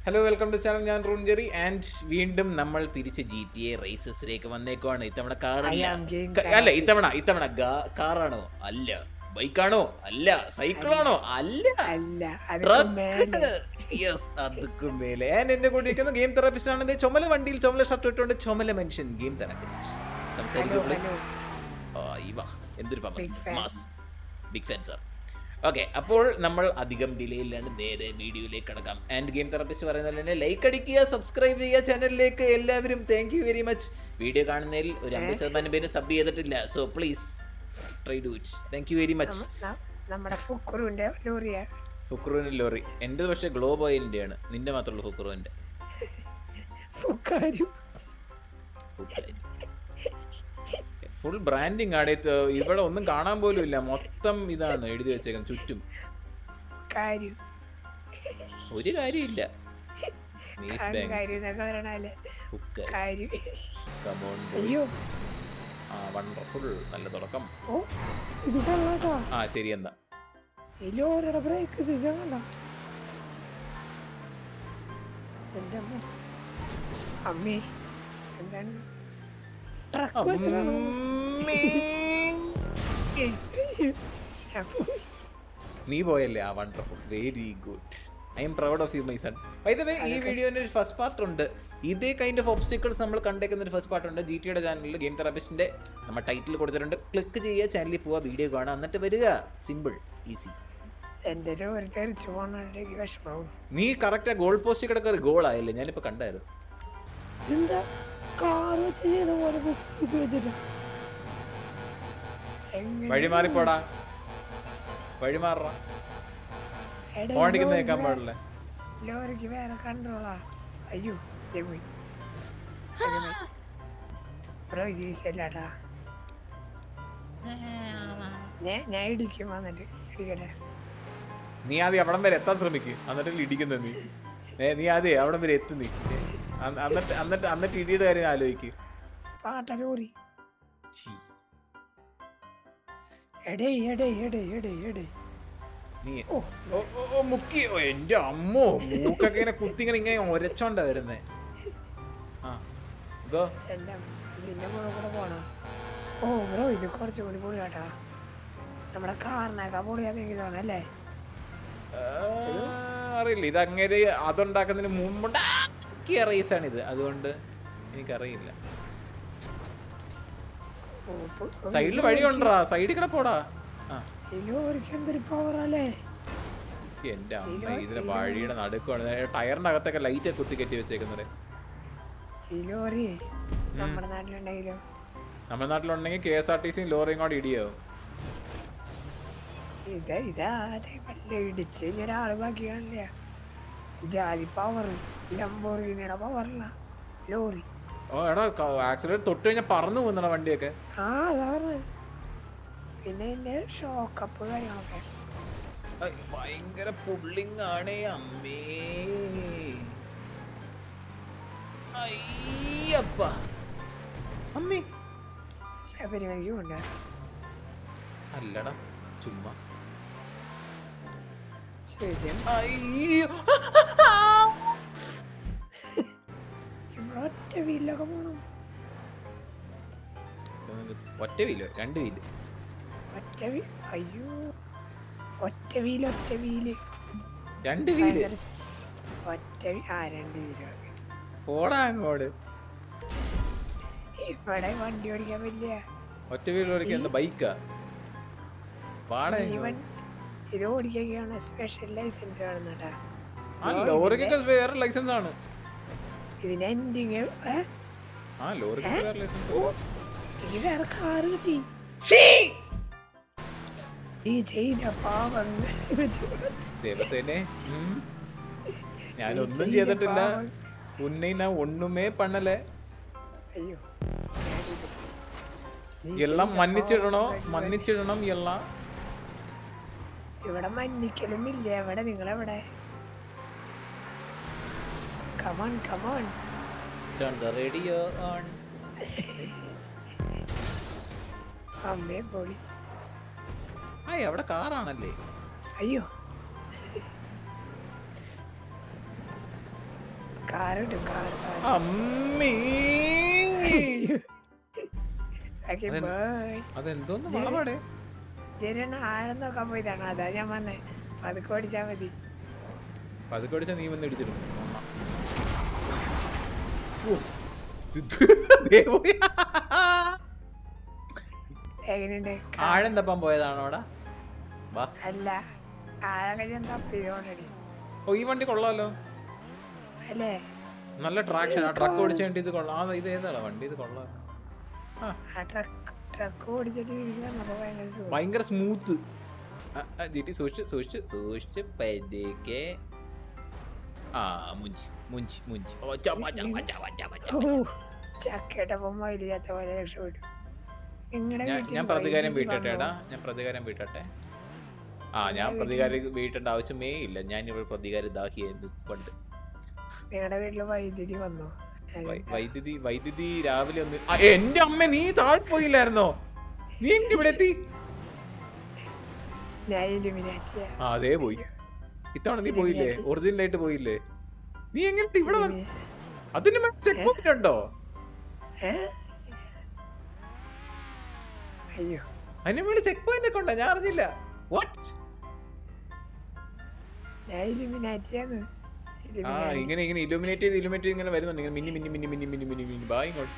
Hello welcome to channel ഞാൻ റൂൺജെറി and വീണ്ടും നമ്മൾ തിരിച്ച് ജി ടി എ റേസസിലേക്ക് വന്നേക്കുവാണ് ഇത്തവണ കാർ I am game അല്ല ഇത്തവണ ഇത്തവണ കാറാണോ അല്ല ബൈക്കാണോ അല്ല സൈക്കിളാണോ അല്ല അല്ല അതൊക്കെ മേലെ. യെസ് അതുക്കും മേലെ ഞാൻ എന്നെ കൂട്ടിയിരിക്കുന്ന ഗെയിം തെറാപ്പിസ്റ്റ് ആണ് ദേ ചുമല വണ്ടിയിൽ ചുമല ഷർട്ട് ഇട്ടുകൊണ്ട് ചുമല മനുഷ്യൻ ഗെയിം തെറാപ്പിസ്റ്റ് ഹലോ സംസാരിക്കൂ ഹലോ ആ, ഇവ എന്തൊരു power Big fan. Mass big fan sir okay അപ്പോൾ നമ്മൾ അധികം ഡിലേ ഇല്ലാണ്ട് നേരെ വീഡിയോയിലേക്ക് കടക്കാം ആൻഡ് ഗെയിം തെറപ്പിസ്റ്റ് പറയുന്നത് തന്നെ ലൈക്ക് അടിക്കുക സബ്സ്ക്രൈബ് ചെയ്യുക ചാനലിലേക്ക് എല്ലാവരും thank you very much video കാണുന്നതിൽ ഒരു അമ്പത് ശതമാനം പേര് സബ് ചെയ്തിട്ടില്ല so please try do it thank you very much നമ്മ- ന- നമ്മുടെ ഫുക്കുറുവിന്റെ ലോറിയ ഫുക്രുവിന് ലോറി എൻ്റെ പക്ഷേ ഗ്ലോബ് ഓയിലിൻ്റെ ആണ് നിന്റെ മാത്രമുള്ള ഫുക്രുവിൻ്റെ ഫുക്കാരു ഫുൾ ബ്രാൻഡിങ് ആണ് ഇത് ഇവിടെ ഒന്നും കാണാൻ പോലും ഇല്ല മൊത്തം ഇതാണ് എഴുതി വെച്ചേക്കുന്നത് ചുറ്റും കാരു ഒരു കാര്യമില്ല മീസ് ബാങ്ക് കാരു എന്നൊക്കെ പറയണല്ലേ ഫുക്ക് കാരു കമോൺ അയ്യോ ആ വണ്ടർഫുൾ നല്ല തുടക്കം ഓ ഇത് കള്ളാട്ടാ ആ ശരി എന്നാ ഈ ലോറിയുടെ ബ്രേക്ക് സീസൺ കണ്ട എന്റെ അമ്മ അമ്മേ എന്താണ് ട്രക്ക് വെച്ചതാണോ? ഞാൻ പോയി. നീ പോയല്ലേ ആ wonderful very good I'm proud of you my son by the way ഈ വീഡിയോന്റെ ഒരു ഫസ്റ്റ് പാർട്ട് ഉണ്ട് ഇതേ കൈൻഡ് ഓഫ് ഒബ്സ്റ്റിക്കിൾസ് നമ്മൾ കണ്ടേക്കുന്ന ഒരു ഫസ്റ്റ് പാർട്ട് ഉണ്ട് ജി ടിയുടെ ചാനലിൽ ഗെയിം തെറാപ്പിസ്റ്റിന്റെ നമ്മൾ ടൈറ്റിൽ കൊടുത്തിട്ടുണ്ട് ക്ലിക്ക് ചെയ്യുക ചാനലിൽ പോവുക വീഡിയോ കാണുക എന്നിട്ട് വരിക സിമ്പിൾ ഈസി എന്റെ ലോറി തെറിച്ചു പോകണമെങ്കിൽ വിഷമാവും നീ കറക്റ്റ് ഗോൾ പോസ്റ്റ് കിടക്കുക ഗോൾ ആയില്ലേ ഞാനിപ്പോ കണ്ടായിരുന്നു എന്താ കാർ വെച്ച് ചെയ്ത പോലെ ബസ് ഇത് വെച്ചിട്ട് എങ്ങനെ വഴി മാറിപ്പോടാ വഴി മാറ എടാ, ഫോൺ അടിക്കുന്ന ലോറി കേൾക്കാൻ വേ- പാടില്ല ലോറിക്ക് വേറെ കൺട്രോളാ അയ്യോ ദേ പോയി ബ്രോ ഇത് ഈസല്ലാട്ടാ ഞാൻ ഞാൻ ഇടിക്കും വന്നിട്ട് ഇടിക്കട്ടെ നീ ആദ്യം അവിടം വരെ എത്താൻ ശ്രമിക്ക് എന്നിട്ട് ഇടിക്കുന്ന നീ ഏ, നീ ആദ്യം അവിടം വരെ എത്തു നീ അ- എന്നിട്ട് എന്നിട്ട് എന്നിട്ട് ഇടിയുടെ കാര്യം ആലോചിക്ക് പാട്ട ലോറി ഛീ, എടേ എടേ എടേ എടേ എടേ നീ ഓ ഓ, ഓ, ഓ, മുക്കി ഓ എന്റെ അമ്മോ മൂക്കൊക്കെ ഇങ്ങനെ കുത്തി ഇങ്ങനെ ഇങ്ങനെ ഒരച്ചോണ്ടാ വരുന്നേ ആ ഗോ എന്റെ ഇതിന്റെ മുകളിൽ കൂടെ പോണോ ഓ ബ്രോ ഇത് കുറച്ചുകൂടി പൊളി കേട്ടാ നമ്മുടെ കാറിനൊക്കെ പൊളിയാതെങ്കിൽ തോന്നല്ലേ ആ, അറിയില്ല ഇത് അങ്ങനെ അതുണ്ടാക്കുന്നതിന് മുമ്പുണ്ടാക്കിയ റേസാണ് ഇത് അതുകൊണ്ട് എനിക്കറിയില്ല ഓ, പൊ- ഓ, സൈഡിൽ വഴിയുണ്ടാ സൈഡിൽ കൂടെ പോടാ ആ ഈ ലോറിക്ക് എന്തൊരു പവറല്ലേ എന്റെ അമ്മ ഇതിന്റെ വഴിയുടെ നടുക്കാണ് ടയറിന്റെ അകത്തൊക്കെ ലൈറ്റ് കുത്തി കെട്ടി വെച്ചേക്കുന്നത് ഈ ലോറി നമ്മുടെ നാട്ടിലുണ്ടെങ്കിലോ നമ്മുടെ നാട്ടിലുണ്ടെങ്കിൽ കെ എസ് ആർ ടി സിയും ലോറിയും കൂടെ ഇടിയാവും ഇത് ഇതാരെ വല്ല ഇടിച്ച് ഇനി ഒരാള് ബാക്കി കാണില്ല ജാതി പവർ ലംബോർഗിനിയുടെ പവറല്ല ലോറി ഓ എടാ ആക്സിഡന്റ് തൊട്ട് കഴിഞ്ഞാൽ പറന്നു പോകുന്നടാ വണ്ടിയൊക്കെ ആ അതാ പറഞ്ഞത് പിന്നെ എന്റെ ഷോക്കപ്പ് കാര്യങ്ങളൊക്കെ ഐ, ഭയങ്കര പുള്ളിങ് ആണേ അമ്മേ അയ്യപ്പ അമ്മേ ശബരിമലയ്ക്ക് ഉണ്ട് അല്ലടാ ചുമ്മാ ശരിക്കും അയ്യോ ഇവിടെ ഒറ്റ വീലൊക്കെ പോണം ഒറ്റ വീലോ രണ്ട് വീല് ഒറ്റ വീ അയ്യോ ഒറ്റ വീല് ഒറ്റ വീല് രണ്ട് വീല് ഭയങ്കര സ- ഒറ്റ വീ- ആ രണ്ട് വീല് പോടാ അങ്ങോട്ട് ഇവിടെ വണ്ടി ഓടിക്കാൻ പറ്റില്ല ഒറ്റ വീല് ഓടിക്കാൻ എന്താ ബൈക്കാ പാടാ ഇവൻ ഇത് ഓടിക്കുകയാണ് സ്പെഷ്യൽ ലൈസൻസ് വേണമെന്നട്ടാ ആ ലോറിക്കൊക്കെ വേറെ ലൈസൻസ് ആണ് ഇതിന് എൻഡിങ് ആ ലോറിക്കൊക്കെ വേറെ ലൈസൻസ് ഇനി വേറെ കാറ് കിട്ടി ഈ ചെയ്ത പാവങ്ങൾ ദേവസേനെ ഉം. ഞാനൊന്നും ചെയ്തിട്ടില്ല ഉന്നെ ഞാൻ ഒണ്ണുമേ പണ്ണലേ അയ്യോ നീ എല്ലാം ചെയ്ത മன்னிச்சிடണോ പാവങ്ങൾ മன்னிச்சிடണം എല്ലാം ഇവിടെ മന്നിക്കലും ഇല്ല എവിടെ നിങ്ങളെവിടെ come on come on Turn the radio on. അമ്മേ പൊളി ആ അവിടെ കാറാണല്ലേ അയ്യോ കാറുണ്ട് കാർ കാർ അമ്മീ ഓക്കെ അതെന്ത്? ബൈ അതെന്തോന്ന് വളപാടെ ശരിയാണ് ആഴം നോക്കാൻ പോയതാണ് അതാ ഞാൻ വന്നേ പതുക്കെ ഓടിച്ചാ മതി പതുക്കെ അടിച്ചാ നീ വന്ന് ഇടിച്ചിടും എങ്ങനെയുണ്ട് ആഴം തപ്പാൻ പോയതാണോടാ വാ അല്ല ആഴൊക്കെ ഞാൻ തപ്പി ഓൾറെഡി ഓ ഈ വണ്ടി കൊള്ളാലോ അല്ലേ നല്ല ട്രാക്ഷൻ ആ ട്രക്ക് ഓടിച്ച വേണ്ടി ഇത് കൊള്ളാം ആ ഇത് ഏതാടാ വണ്ടി ഇത് കൊള്ളാം ആ ആ ട്രക്ക് ട്രക്ക് ഓടിച്ചിട്ട് എനിക്ക് വന്നപ്പോ ഭയങ്കര സുഖം ഭയങ്കര സ്മൂത്ത് ജി ടി സൂക്ഷിച്ച് സൂക്ഷിച്ച് സൂക്ഷിച്ച് പതുക്കെ ആ മുഞ്ചി മുഞ്ചി മുഞ്ചി ഓ ചവ ചവ ചവ ചവ ചവ ചക്കേട്ടപ്പം മയിലില്ലാത്ത പോലെ രക്ഷപ്പെട്ടു നിങ്ങളുടെ ഞാൻ ഞാൻ പ്രതികാരം വീട്ടട്ടെ എടാ ഞാൻ പ്രതികാരം വീട്ടട്ടെ ആ ഞാൻ പ്രതികാരം വീട്ടേണ്ട ആവശ്യമേ ഇല്ല ഞാൻ ഇവിടെ പ്രതികാര ദാഹിയായിരുന്നു പണ്ട് നിങ്ങളുടെ വീട്ടില് വൈദ്യുതി വന്നോ വൈ- വൈദ്യുതി വൈദ്യുതി രാവിലെ ഒന്ന് ആ, എന്റെ അമ്മ നീ താഴെ പോയില്ലായിരുന്നോ നീ എങ്ങനെ ഇവിടെ എത്തി ഞാൻ ഇലുമിനാറ്റിയ ആ അതേ പോയി ഇത്തവണ നീ പോയില്ലേ ഒറിജിനൽ ആയിട്ട് പോയില്ലേ നീ എങ്ങനെ ഇവിടെ വന്ന് അതിന് ചെക്ക് പോയിന്റ് ഉണ്ടോ ഏ അയ്യോ അതിന് വേണ്ടി ചെക്ക് പോയിന്റ് ഒക്കെ ഉണ്ടോ ഞാൻ അറിഞ്ഞില്ല വാട്ട് ഞാൻ ഇലുമിനാറ്റിയാണ് ആ ഇങ്ങനെ ഇങ്ങനെ ഇലുമിനേറ്റ് ചെയ്ത് ഇലുമിനേറ്റ് ചെയ്ത് ഇങ്ങനെ വരുന്നുണ്ട് ഇങ്ങനെ മിന്നി മിന്നി മിന്നി മിന്നി മിന്നി മിന്നി മിന്നി ബാ ഇങ്ങോട്ട്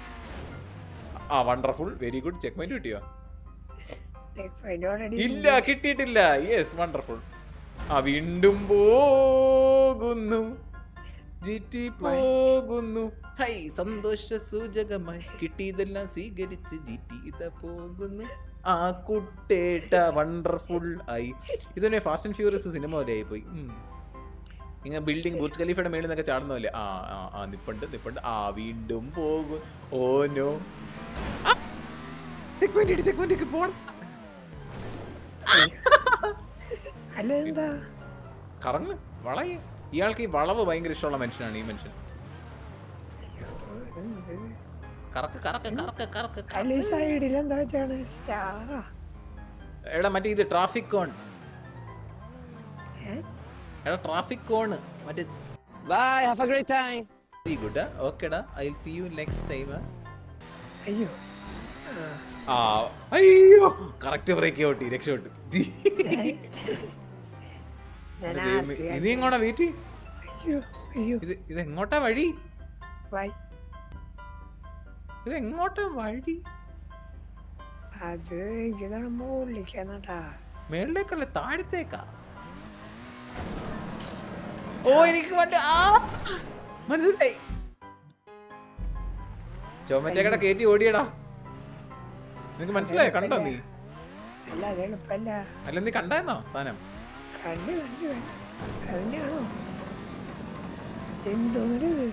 ആ wonderful very good checkpoint കിട്ടിയോ ഓൾറെഡി ഇല്ല കിട്ടിയിട്ടില്ല യെസ് വണ്ടർഫുൾ ആ വീണ്ടും പോകുന്നു ജിറ്റി പോകുന്നു ഹൈ സന്തോഷ സൂചകമായി കിട്ടിയതെല്ലാം സ്വീകരിച്ച് ജിറ്റി ഇതാ പോകുന്നു ആ കുട്ടേട്ട വണ്ടർഫുൾ ആയി ഇതന്നെ ഫാസ്റ്റ് ആൻഡ് ഫ്യൂറിയസ് സിനിമ പോലെ ആയി പോയി ഉം. ഇങ്ങനെ ബിൽഡിംഗ് ബുർജ് ഖലീഫയുടെ മേളിൽ നിന്നൊക്കെ ചാടുന്ന പോലെ ആ ആ ആ നിപ്പുണ്ട് നിപ്പുണ്ട് ആ വീണ്ടും പോകും oh no checkpoint checkpoint പോണം അല്ല എന്താ കറങ്ങ് വളയ ഇയാൾക്ക് ഈ വളവ് ഭയങ്കര ഇഷ്ടമുള്ള മനുഷ്യനാണ് ഈ മനുഷ്യൻ എന്ത്? കറക്ക് കറക്ക് കറക്ക് കറക്ക് അല്ല ഈ സൈഡിൽ എന്താ വെച്ചാണ് സ്റ്റാറാ എടാ മറ്റേ ഇത് ട്രാഫിക് കോൺ ഏ എടാ ട്രാഫിക് കോൺ മറ്റേ Bye. Have a great time. Very good ഓക്കെടാ I see you next time അയ്യോ ആ, ആ അയ്യോ കറക്റ്റ് ബ്രേക്ക് ഔട്ടി രക്ഷപ്പെട്ടു ഞാൻ ദൈവമേ, ആദ്യം- ഇത് എങ്ങോട്ടാ വീട്ടി അയ്യോ അയ്യോ ഇത് ഇത് എങ്ങോട്ടാ വഴി ബൈ ഇത് എങ്ങോട്ടാ വഴി അത് എനിക്കിതാണ് മുകളിലേക്കാന്നാട്ടാ മേളിലേക്കല്ലേ താഴത്തേക്കാ ഓ എനിക്ക് വേണ്ട ആ മനസ്സിലായി ചുമറ്റേക്കടെ കയറ്റി ഓടിയടാ നിനക്ക് മനസ്സിലായോ കണ്ടോ നീ അല്ല അത് എളുപ്പല്ല അല്ല നീ കണ്ടായിരുന്നോ സാധനം കണ്ടു കണ്ടു കണ്ടു അതിനാണോ എന്തോന്നിട്ട് ഇത്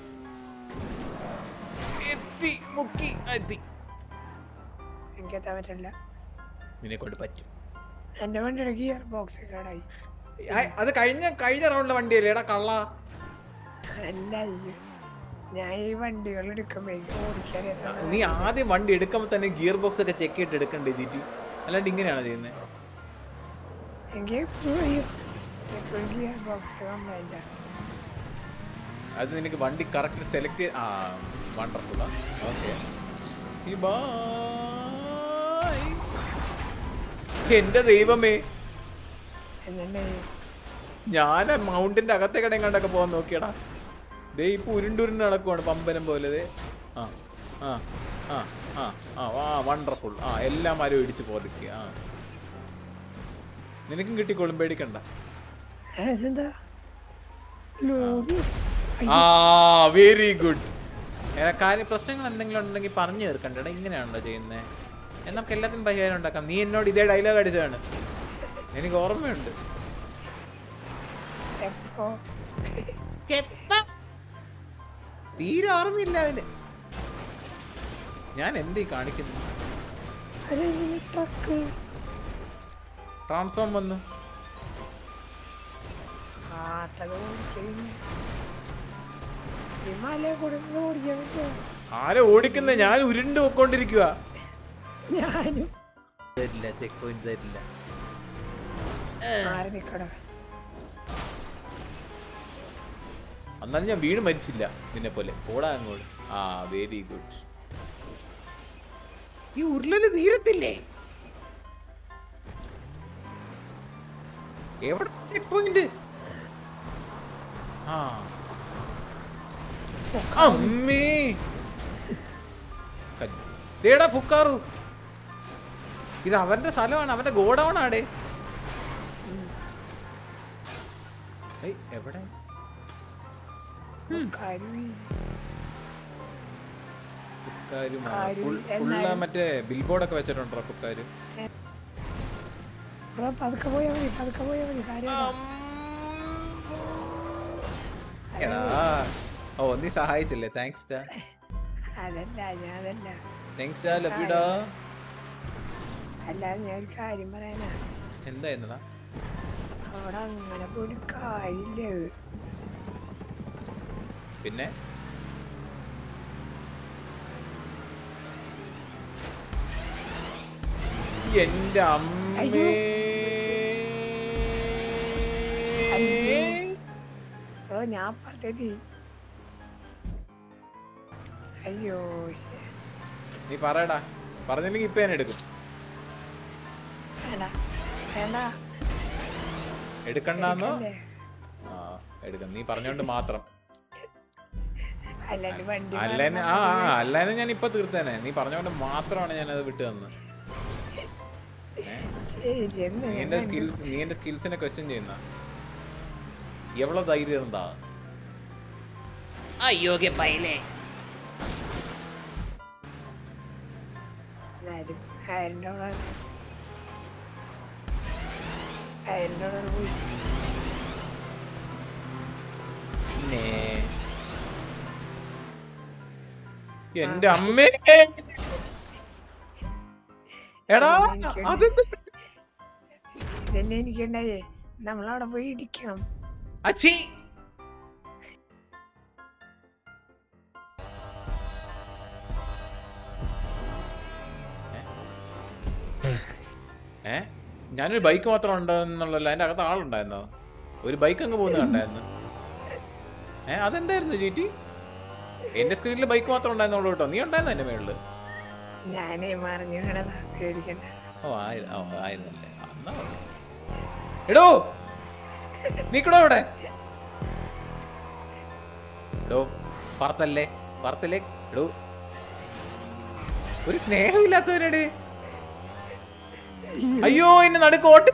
എത്തി മുക്കി എത്തി എനിക്കെത്താൻ പറ്റില്ല നിന്നെ കൊണ്ട് പറ്റും എന്റെ വണ്ടിയുടെ ഗിയർ ബോക്സ് കേടായി ആ, അത് കഴിഞ്ഞ കഴിഞ്ഞ റൗണ്ടിലെ വണ്ടിയല്ലേ എടാ കള്ള അല്ല അയ്യോ ഞാൻ ഈ വണ്ടികൾ എടുക്കുമ്പോഴേക്കും ഓടിക്കാൻ നീ ആദ്യം വണ്ടി എടുക്കുമ്പോൾ തന്നെ ഗിയർ ബോക്സ് ഒക്കെ ചെക്ക് ചെയ്തിട്ട് എടുക്കണ്ടേ ജിറ്റി അല്ലാണ്ട് ഇങ്ങനെയാണോ ചെയ്യുന്നത് എനിക്ക് എപ്പോഴും അയ്യോ എപ്പോഴും ഗിയർ ബോക്സ് കംപ്ലൈൻറ്റാ അത് നിനക്ക് വണ്ടി കറക്റ്റ് സെലക്ട് ആ വണ്ടർഫുൾ ഓക്കെ എന്റെ ദൈവമേ എന്നെ ഞാൻ മൗണ്ടിന്റെ അകത്തെ കടയും കണ്ടൊക്കെ പോകാൻ നോക്കിയടാ ദേ ഇപ്പൊ ഉരുണ്ടുരുണ്ട് നടക്കുവാണ് പമ്പനം പോലെ ദേ ആ ആ ആ ആ ആ ആ വണ്ടർഫുൾ ആ എല്ലാ മരവും ഇടിച്ച് പോതിക്കുക ആ നിനക്കും കിട്ടിക്കോളും പേടിക്കണ്ട അതെന്താ ലോറി ആ വെരി ഗുഡ് കാര്യം പ്രശ്നങ്ങൾ എന്തെങ്കിലും ഉണ്ടെങ്കിൽ പറഞ്ഞു തീർക്കണ്ടടാ ഇങ്ങനെയാണല്ലോ ചെയ്യുന്നത് നമുക്ക് എല്ലാത്തിനും പരിഹാരം ഉണ്ടാക്കാം നീ എന്നോട് ഇതേ ഡയലോഗ് അടിച്ചതാണ് എനിക്ക് ഓർമ്മയുണ്ട് എപ്പോ തീരെ ഓർമ്മയില്ല അവന് ഞാൻ എന്തീ കാണിക്കുന്നു അതെ ട്രക്ക് ട്രാൻസ്ഫോം വന്നു ആട്ടത് ഓടിക്കുന്നു ഈ മല കൂടെ ഓടിക്കാൻ പറ്റുമോ ആരെ ഓടിക്കുന്നത് ഞാൻ ഉരുണ്ട് പോയിക്കൊണ്ടിരിക്കുക ഞാനും തരില്ല ചെക്ക് പോയിന്റ് തരില്ല മാറി നിക്കട എന്നാലും ഞാൻ വീണ് മരിച്ചില്ല നിന്നെ പോലെ പോടാ അങ്ങോട്ട് ആ വെരി ഗുഡ് ഈ ഉരുളല് തീരത്തില്ലേ എവിടെ പോയിന്റ് ആ അമ്മേ േടാ ഫുക്കാറു ഇത് അവന്റെ സ്ഥലമാണ് അവന്റെ ഗോഡൗൺ ആടേ ഏയ്, എവിടെ കാര്യം ഫുക്കാരും കാര്യം ഫുൾ എന്നാലും- ഫുള്ള് മറ്റേ ബിൽ ബോർഡൊക്കെ വെച്ചിട്ടുണ്ടോ ഫുക്കാര് ബ്രോ പതുക്കെ പോയാൽ മതി പതുക്കെ പോയാൽ മതി കാര്യം എടാ ഓ നീ സഹായിച്ചില്ലേ താങ്ക്സ് ഡാ അതല്ല ഞാൻ അതല്ല താങ്ക്സ് ഡാ ലബിഡാ അല്ലാതെ ഞാൻ ഒരു കാര്യം പറയാനാ എന്തായിരുന്നടാ അവിടെ അങ്ങനെ പോലും കാര്യമില്ല അത്. പിന്നെ എന്റെ അമ്മേ അയ്യോ. ബ്രോ ഞാൻ പറഞ്ഞത് അയ്യോ ശ്ശെ. നീ പറയടാ പറഞ്ഞില്ലെങ്കിൽ ഇപ്പൊ ഞാൻ എടുക്കും വേണ്ട വേണ്ട എടുക്കണ്ടെന്നോ അല്ലേ? ആ എടുക്കാം നീ പറഞ്ഞോണ്ട് മാത്രം അല്ലാണ്ട് വണ്ടി അല്ലാതെ ആ ആ, അല്ലാതെ ഞാൻ ഇപ്പൊ തീർത്തേനെ നീ പറഞ്ഞോണ്ട് മാത്രമാണ് ഞാൻ അത് വിട്ടു തന്നത് ശരി എന്ന് നീ എന്റെ സ്കിൽസ് നീ എന്റെ സ്കിൽസിനെ ക്വസ്റ്റ്യൻ ചെയ്യുന്ന എവളോ ധൈര്യം എന്താ അയ്യോഗ്യ പൈലേ ആയിരം ആയിരം ഡോളർ ആയിരം ഡോളർ പോയി പിന്നെ എന്റെ അമ്മേ എടാ അതെന്ത് ഇതന്നെ എനിക്കുണ്ടായേ നമ്മളവിടെ പോയി ഇടിക്കണം അച്ചി ഏ ഞാനൊരു ബൈക്ക് മാത്രം ഉണ്ടെന്നുള്ളല്ലോ അതിന്റെ അകത്ത് ആളുണ്ടായിരുന്നോ ഒരു ബൈക്ക് അങ്ങ് പോകുന്ന കണ്ടായിരുന്നു ഏ അതെന്തായിരുന്നു ജീറ്റി എന്റെ സ്ക്രീനിൽ ബൈക്ക് മാത്രം ഉണ്ടായിരുന്നുള്ളൂ കേട്ടോ നീ ഉണ്ടായിരുന്നു എന്റെ മേളില് ഞാനേ മറിഞ്ഞു കിടന്നാ പേടിക്കണ്ട ഓ ആയി ഓ ആയിരുന്നല്ലേ എന്നാ ഓക്കേ. എടോ നീക്കടോ ഇവിടെ എടോ പറത്തല്ലേ പറത്തല്ലേ എടോ ഒരു സ്നേഹമില്ലാത്തവനടെ അയ്യോ എന്നെ നടുക്ക് ഓട്ടി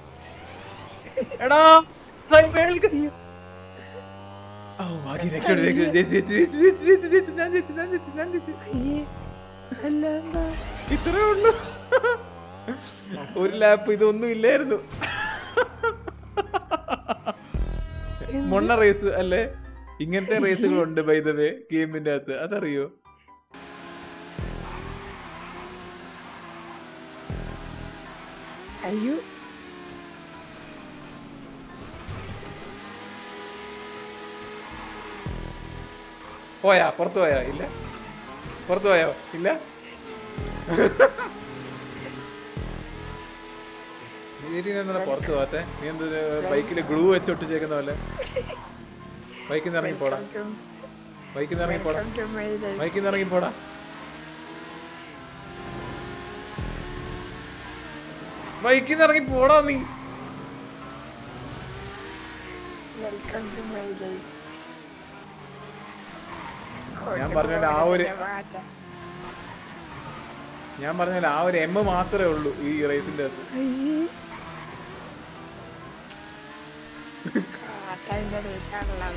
എടാ ദാ ഈ മേളിലേക്ക്. ഓ, ഭാഗ്യം, രക്ഷപ്പെട്ടു, രക്ഷപ്പെട്ടു. ജയിച്ചു, ജയിച്ചു, ജയിച്ചു, ജയിച്ചു, ജയിച്ചു, ജയിച്ചു, ഞാൻ ജയിച്ചു, ഞാൻ ജയിച്ചു, ഞാൻ ജയിച്ചു. അയ്യേ അല്ല എന്താ ഇത്രേ ഉള്ളൂ ഒരു ലാപ്പ് ഇതൊന്നും ഇല്ലായിരുന്നു മൊണ്ണ റേസ് അല്ലേ ഇങ്ങനത്തെ റേസുകളുണ്ട് ബൈ ദ വേ ഗെയിമിന്റെ അകത്ത് അതറിയോ അയ്യോ പോയാ പുറത്തു പോയോ ഇല്ല പുറത്തു പോയോ ഇല്ല നീ എന്താ പുറത്തു പോകാത്തെ നീ എന്തൊരു ബൈക്കിൽ ഗ്ലൂ വെച്ച് ഒട്ടിച്ചേക്കുന്ന പോലെ ബൈക്കിൽ നിന്ന് ഇറങ്ങി പോടാ ബൈക്കിൽ നിന്ന് ഇറങ്ങി പോടാ ബൈക്കിൽ നിന്ന് ഇറങ്ങി പോടാ ബൈക്കിൽ നിന്ന് ഇറങ്ങി പോടാ നീ വെൽക്കം ടു മൈ ലൈഫ് ഞാൻ പറഞ്ഞ ആ ഒരു ഞാൻ പറഞ്ഞാൽ ആ ഒരു എം മാത്രമേ ഉള്ളൂ ഈ റേസിന്റെ അകത്ത് കാട്ടതിന്റെ ഡേറ്റാണല്ലോ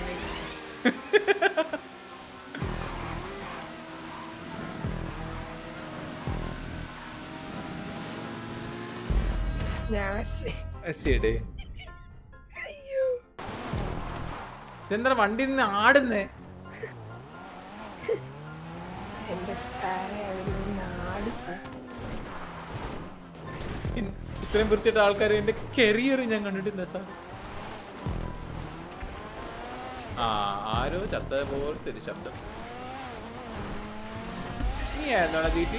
ഞാൻ വെച്ച് ശരി അയ്യോ എന്താ വണ്ടി നിന്ന് ആടുന്നേ എന്റെ സാറെ അവര് നാട് ഇൻ- ഇത്രയും വൃത്തിയിട്ട ആൾക്കാർ എന്റെ കരിയർ ഞാൻ കണ്ടിട്ടില്ല സാർ ആ ആരോ ചത്ത പോലത്തെ ഒരു ശബ്ദം നീ ആയിരുന്നോടാ തീറ്റി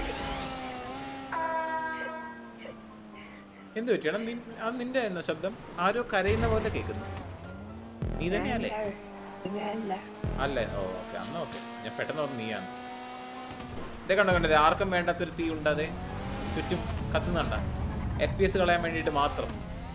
എന്ത് പറ്റിയാണ് അത് നിന്റെ ആയിരുന്നോ ശബ്ദം ആരോ കരയുന്ന പോലെ കേൾക്കുന്നു നീ തന്നെയല്ലേ പിന്നെ അല്ല അല്ലേ ഓ ഓക്കെ അന്ന് ഓക്കെ ഞാൻ പെട്ടെന്ന് ഓർമ്മ നീയാണ് ഇതേ കണ്ടോ കണ്ടത് ആർക്കും വേണ്ടാത്തൊരു തീ ഉണ്ടാതെ ചുറ്റും കത്തുന്നുണ്ട എഫ് പി എസ് കളയാൻ വേണ്ടിയിട്ട് മാത്രം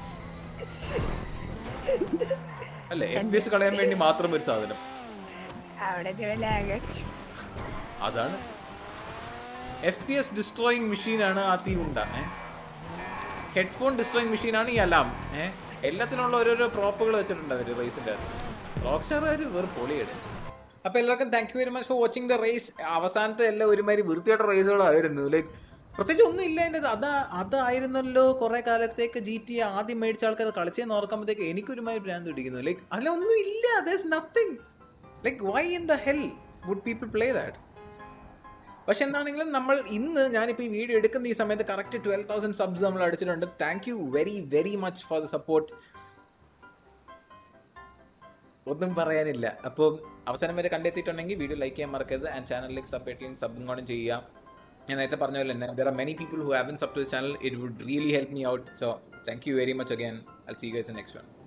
അല്ലേ എഫ് പി എസ് കളയാൻ വേണ്ടി മാത്രം ഒരു സാധനം അവിടെ ലാഗ് അടിച്ചു അതാണ് എഫ് പി എസ് ഡിസ്ട്രോയിങ് മെഷീനാണ് ആ തീ ഉണ്ട ഹെഡ്ഫോൺ ഡിസ്ട്രോയിങ് മെഷീനാണ് ഈ അലാം ഏഹ് എല്ലാത്തിനുള്ള ഓരോരോ പ്രോപ്പുകൾ വെച്ചിട്ടുണ്ട് അവർ റേസിൻ്റെ റോക്ക് സ്റ്റാറുകാർ വെറും പൊളിയാണ് അപ്പോൾ എല്ലാവർക്കും thank you very much for watching the race അവസാനത്തെ എല്ലാം ഒരുമാതിരി വൃത്തിയായിട്ട റേസുകളായിരുന്നു ലൈക്ക് പ്രത്യേകിച്ച് ഒന്നും ഇല്ല എൻ്റെ അതാ അതായിരുന്നല്ലോ കുറേ കാലത്തേക്ക് ജി ടി ആദ്യം മേടിച്ച ആൾക്കാർ കളിച്ചതെന്ന് ഓർക്കുമ്പോഴത്തേക്ക് എനിക്കൊരുമാതിരി ഭ്രാന്ത് പിടിക്കുന്നു ലൈക്ക് അതിലൊന്നും ഇല്ല this nothing like why in the hell would people play that പക്ഷെ എന്താണെങ്കിലും നമ്മൾ ഇന്ന് ഞാനിപ്പോൾ ഈ വീഡിയോ എടുക്കുന്ന ഈ സമയത്ത് കറക്റ്റ് ട്വൽവ് തൗസൻഡ് സബ്സ് നമ്മൾ അടിച്ചിട്ടുണ്ട് thank you very very much for the support ഒന്നും പറയാനില്ല അപ്പോൾ അവസാനം വരെ കണ്ടെത്തിയിട്ടുണ്ടെങ്കിൽ വീഡിയോ ലൈക്ക് ചെയ്യാൻ മറക്കരുത് ആൻഡ് ചാനലിലേക്ക് സബ്സ്ക്രൈബ് ലിങ്ക് സബും കൂടെ ചെയ്യുക ഞാൻ നേരത്തെ പറഞ്ഞ പോലെ തന്നെ there are many people who haven't sub to channel it would really help me out so thank you very much again I see guys next one